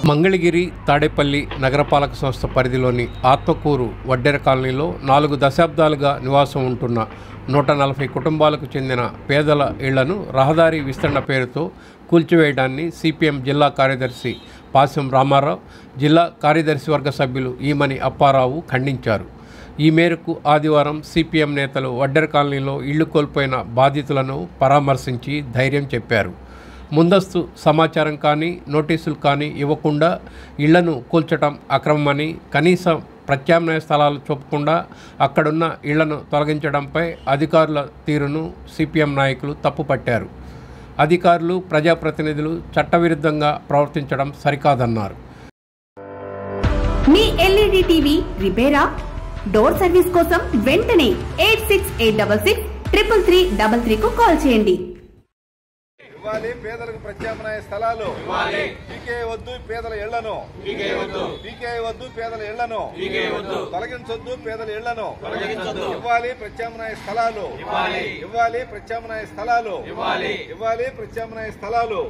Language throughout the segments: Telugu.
మంగళగిరి తాడేపల్లి నగరపాలక సంస్థ పరిధిలోని ఆత్మకూరు వడ్డెర కాలనీలో నాలుగు దశాబ్దాలుగా నివాసం ఉంటున్న నూట నలభై కుటుంబాలకు చెందిన పేదల ఇళ్లను రహదారి విస్తరణ పేరుతో కూల్చివేయడాన్ని సిపిఎం జిల్లా కార్యదర్శి పాశం రామారావు జిల్లా కార్యదర్శి వర్గ సభ్యులు ఈమని అప్పారావు ఖండించారు ఈ మేరకు ఆదివారం సిపిఎం నేతలు వడ్డెర కాలనీలో ఇళ్లు కోల్పోయిన బాధితులను పరామర్శించి ధైర్యం చెప్పారు ముందస్తు సమాచారం కానీ నోటీసులు కానీ ఇవ్వకుండా ఇళ్లను కూల్చటం అక్రమమని కనీసం ప్రత్యామ్నాయ స్థలాలు చూపకుండా అక్కడున్న ఇళ్లను తొలగించడంపై అధికారుల తీరును సిపిఎం నాయకులు తప్పుపట్టారు అధికారులు ప్రజాప్రతినిధులు చట్టవిరుద్ధంగా ప్రవర్తించడం సరికాదన్నారు మీ ఎల్ఈడి టీవీ రిపేరా డోర్ సర్వీస్ కోసం వెంటనే eight six eight double six triple three double three కు కాల్ చేయండి ఇవ్వాలి పేదలకు ప్రత్యామ్నాయ స్థలాలు పీకే వద్దు పేదల ఇళ్లను పీకే వద్దు పేదల ఇళ్లను తొలగించొద్దు పేదల ఇళ్లను ఇవ్వాలి ప్రత్యామ్నాయ స్థలాలు ఇవ్వాలి ప్రత్యామ్నాయ స్థలాలు ఇవ్వాలి ప్రత్యామ్నాయ స్థలాలు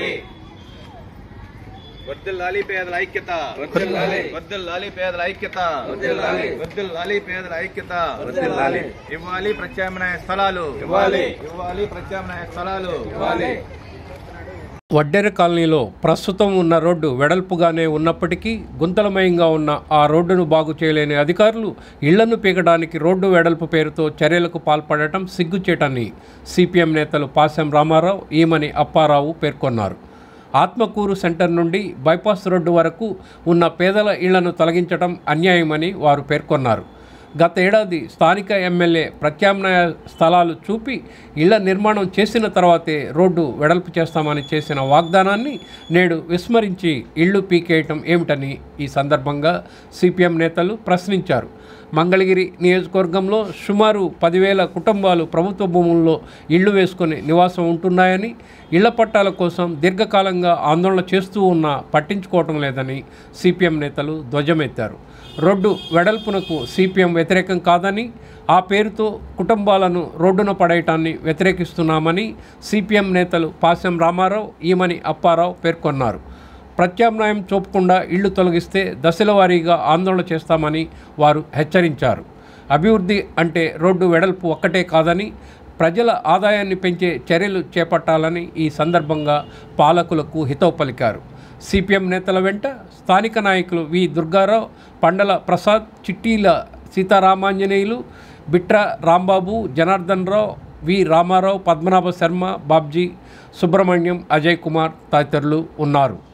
వర్దిల్లాలి పేదల ఐక్యత వర్దిల్లాలి వర్దిల్లాలి పేదల ఐక్యత వర్దిల్లాలి వర్దిల్లాలి పేదల ఐక్యత వర్దిల్లాలి ఇవ్వాలి ప్రత్యామ్నాయ స్థలాలు ఇవ్వాలి ఇవ్వాలి ప్రత్యామ్నాయ స్థలాలు ఇవ్వాలి వడ్డెర కాలనీలో ప్రస్తుతం ఉన్న రోడ్డు వెడల్పుగానే ఉన్నప్పటికీ గుంతలమయంగా ఉన్న ఆ రోడ్డును బాగు చేయలేని అధికారులు ఇళ్లను పీకడానికి రోడ్డు వెడల్పు పేరుతో చర్యలకు పాల్పడటం సిగ్గుచేటని సిపిఎం నేతలు పాశం రామారావు ఈమని అప్పారావు పేర్కొన్నారు ఆత్మకూరు సెంటర్ నుండి బైపాస్ రోడ్డు వరకు ఉన్న పేదల ఇళ్లను తొలగించడం అన్యాయమని వారు పేర్కొన్నారు గత ఏడాది స్థానిక ఎమ్మెల్యే ప్రత్యామ్నాయ స్థలాలు చూపి ఇళ్ల నిర్మాణం చేసిన తర్వాతే రోడ్డు వెడల్పు చేస్తామని చేసిన వాగ్దానాన్ని నేడు విస్మరించి ఇళ్లు పీకేయటం ఏమిటని ఈ సందర్భంగా సిపిఎం నేతలు ప్రశ్నించారు మంగళగిరి నియోజకవర్గంలో సుమారు పదివేల కుటుంబాలు ప్రభుత్వ భూముల్లో ఇళ్లు వేసుకొని నివాసం ఉంటున్నాయని ఇళ్ల పట్టాల కోసం దీర్ఘకాలంగా ఆందోళన చేస్తూ ఉన్నా పట్టించుకోవటం లేదని సిపిఎం నేతలు ధ్వజమెత్తారు రోడ్డు వెడల్పునకు సిపిఎం వ్యతిరేకం కాదని ఆ పేరుతో కుటుంబాలను రోడ్డున పడేయటాన్ని వ్యతిరేకిస్తున్నామని సిపిఎం నేతలు పాశం రామారావు ఈమని అప్పారావు పేర్కొన్నారు ప్రత్యామ్నాయం చూపకుండా ఇళ్లు తొలగిస్తే దశల వారీగా ఆందోళన చేస్తామని వారు హెచ్చరించారు అభివృద్ధి అంటే రోడ్డు వెడల్పు ఒక్కటే కాదని ప్రజల ఆదాయాన్ని పెంచే చర్యలు చేపట్టాలని ఈ సందర్భంగా పాలకులకు హితవు పలికారు సిపిఎం నేతల వెంట స్థానిక నాయకులు వి దుర్గారావు పండల ప్రసాద్ చిట్టీల సీతారామాంజనేయులు బిట్ర రాంబాబు జనార్దన్ రావు వి రామారావు పద్మనాభ శర్మ బాబ్జీ సుబ్రహ్మణ్యం అజయ్ కుమార్ తదితరులు ఉన్నారు